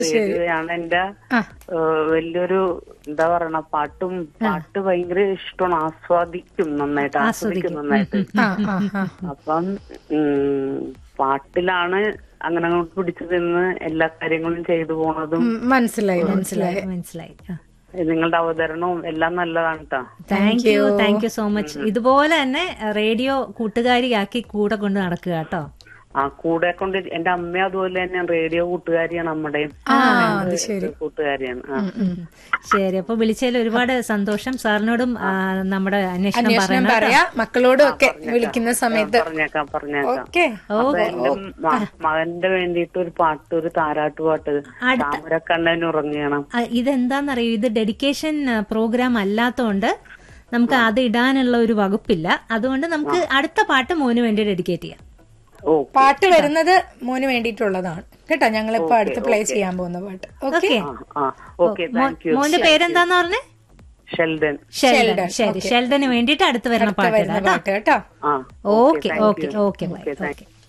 റേഡിയോയാണ് എന്റെ ആ. ഏഹ്, വലിയൊരു എന്താ പറയണ പാട്ടും പാട്ട് ഭയങ്കര ഇഷ്ടമാണ് ആസ്വാദിക്കും നന്നായിട്ട് ആസ്വദിക്കും നന്നായിട്ട് ആ ആ ആ അപ്പം ഉം, പാട്ടിലാണ് അങ്ങനെ അങ്ങോട്ട് പിടിച്ചു നിന്ന് എല്ലാ കാര്യങ്ങളും ചെയ്തു പോണതും ഉം, മനസ്സിലായി മനസ്സിലായി മനസ്സിലായി നിങ്ങളുടെ അവതരണവും എല്ലാം നല്ലതാണ് കേട്ടോ thank you thank you so much ഇതുപോലെ തന്നെ റേഡിയോ കൂട്ടുകാരിയാക്കി കൂടെ കൊണ്ട് നടക്കുക കേട്ടോ ആ കൂടെ കൊണ്ട് എന്റെ അമ്മ അതുപോലെ തന്നെ റേഡിയോ കൂട്ടുകാരിയാണ് നമ്മുടെയും ആ അത് ശരി കൂട്ടുകാരിയാണ് ആ ശരി അപ്പൊ വിളിച്ചതിൽ ഒരുപാട് സന്തോഷം സാറിനോടും ആ, നമ്മുടെ അന്വേഷണം അന്വേഷണം പറയണം കേട്ടോ. പറയാ മക്കളോടും ഒക്കെ വിളിക്കുന്ന സമയത്ത് പറഞ്ഞേക്കാം പറഞ്ഞേക്കാം ഓക്കെ അപ്പൊ എന്റെ മ- മകന്റെ വേണ്ടിയിട്ട് ഒരു പാട്ട് ഒരു താരാട്ട് പാട്ട് താമരക്കണ്ണൻ ഉറങ്ങണം ആ, ഇതെന്താന്നറിയോ ഇത് ഡെഡിക്കേഷൻ പ്രോഗ്രാം അല്ലാത്തതുകൊണ്ട് നമുക്ക് അത് ഇടാനുള്ള ഒരു വകുപ്പില്ല അതുകൊണ്ട് നമുക്ക് അടുത്ത പാട്ട് മോന് വേണ്ടി ഡെഡിക്കേറ്റ് ചെയ്യാം ഓ പാട്ട് വരുന്നത് മോന് വേണ്ടിയിട്ടുള്ളതാണ് കേട്ടോ ഞങ്ങളിപ്പോ അടുത്ത് പ്ലേ ചെയ്യാൻ പോകുന്ന പാട്ട് ഓക്കെ ഓക്കെ ആ ഓക്കെ താങ്ക് യു മോന്റെ പേരെന്താന്ന് പറഞ്ഞേ ഷെൽഡൻ ഷെൽഡൻ ശരി ഷെൽഡന് വേണ്ടിയിട്ട് അടുത്ത് വരുന്ന പാട്ട് വരുന്ന ഇടാം പാട്ട് കേട്ടോ ആ okay okay okay bye okay thank okay U